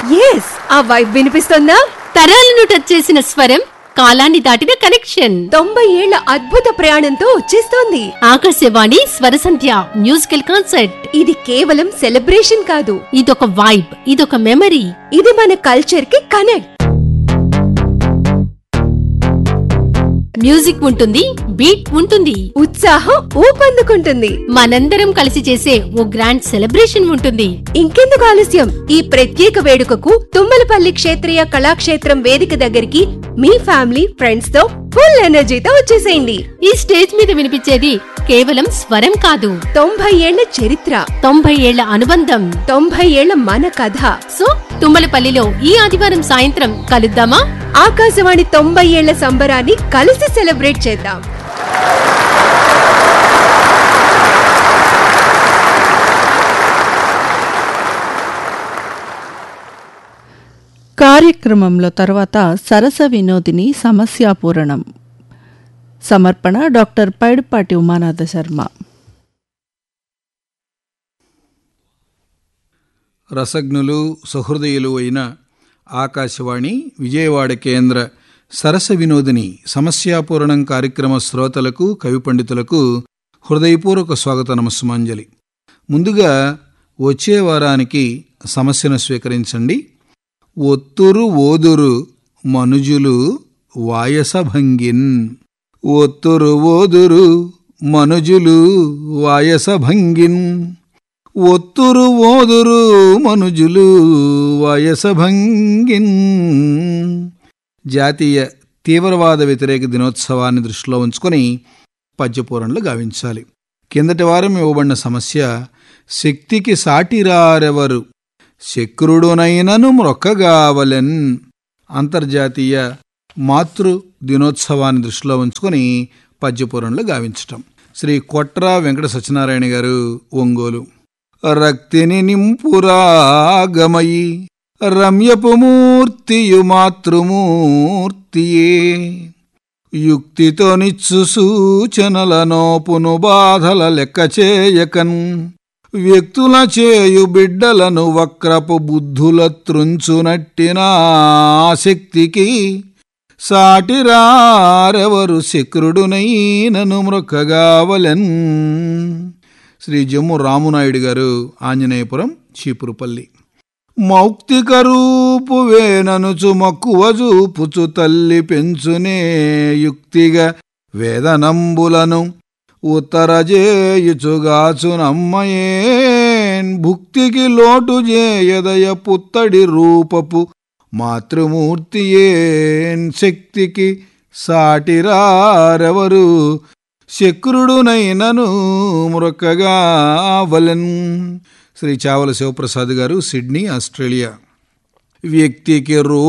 yes ఆ vibe వినిపిస్తోందా తరాలను touch చేసిన స్వరం కాలాన్ని దాటిన కనెక్షన్ తొంభై ఏళ్ల అద్భుత ప్రయాణంతో వచ్చేస్తోంది ఆకాశవాణి స్వరసంధ్య మ్యూజికల్ కాన్సర్ట్ ఇది కేవలం సెలబ్రేషన్ కాదు ఇదొక వైబ్ ఇదొక మెమరీ ఇది మన కల్చర్ కి కనెక్ట్ మ్యూజిక్ ఉంటుంది బీట్ ఉంటుంది ఉత్సాహం ఊపందుకుంటుంది మనందరం కలిసి చేసే ఓ గ్రాండ్ సెలబ్రేషన్ ఉంటుంది ఇంకెందుకు ఆలస్యం ఈ ప్రత్యేక వేడుకకు తుమ్మలపల్లి క్షేత్రీయ కళాక్షేత్రం వేదిక దగ్గరికి మీ ఫ్యామిలీ ఫ్రెండ్స్ తో ఫుల్ ఎనర్జీతో వచ్చేసేయండి ఈ స్టేజ్ మీద వినిపించేది కేవలం స్వరం కాదు తొంభై ఏళ్ల చరిత్ర తొంభై ఏళ్ల అనుబంధం తొంభై ఏళ్ల మన కథ సో తుమ్మలపల్లిలో ఈ ఆదివారం సాయంత్రం కలుద్దామా ఆకాశవాణి తొంభై ఏళ్ల సంబరాన్ని కలిసి సెలబ్రేట్ చేద్దాం కార్యక్రమంలో తర్వాత సరస వినోదిని సమస్యాపూరణం సమర్పణ డాక్టర్ పైడిపాటి ఉమానాథ శర్మ రసజ్ఞులు సహృదయులు అయిన ఆకాశవాణి విజయవాడ కేంద్ర సరస వినోదిని సమస్యాపూరణం కార్యక్రమ శ్రోతలకు కవి పండితులకు హృదయపూర్వక స్వాగత నమస్సుమాంజలి ముందుగా వచ్చే వారానికి సమస్యను స్వీకరించండి ఒత్తురు ఓదురు మనుజులు వాయసభంగిన్ ఒత్తురు ఓదురు మనుజులు వాయసభంగిన్ ఒత్తురు ఓదురు మనుజులు వయసభంగిన్ జాతీయ తీవ్రవాద వ్యతిరేక దినోత్సవాన్ని దృష్టిలో ఉంచుకొని పద్యపూరణలు గావించాలి కిందటి వారం ఇవ్వబడిన సమస్య శక్తికి సాటిరారెవరు శక్రుడునైనను మ్రొక్కగావలెన్ అంతర్జాతీయ మాతృ దినోత్సవాన్ని దృష్టిలో ఉంచుకొని పద్యపూరణలు గావించటం శ్రీ కొట్ర వెంకట సత్యనారాయణ గారు ఒంగోలు రక్తిని నింపురాగమయి రమ్యపు మూర్తియు మాతృమూర్తియే యుక్తితో నిచ్చు సూచనల నోపును బాధల లెక్క చేయకన్ వ్యక్తుల చేయు బిడ్డలను వక్రపు బుద్ధుల త్రుంచునట్టిన ఆసక్తికి సాటిరారెవరు శక్రుడునైనను మృక్కగావలెన్ శ్రీ జమ్ము రామునాయుడు గారు ఆంజనేయపురం చీపురుపల్లి మౌక్తిక రూపు వేననుచు మక్కువ చూపుచు తల్లి పెంచునే యుక్తిగా వేదనంబులను ఉత్తరజేయుచుగాచునమ్మయేన్ భుక్తికి లోటు చేయదయ పుత్తడి రూపపు మాతృమూర్తియేన్ శక్తికి సాటిరారెవరు శక్రుడునైనను మృక్కగా వలెన్ శ్రీ చావల శివప్రసాద్ గారు సిడ్నీ ఆస్ట్రేలియా వ్యక్తికి రూ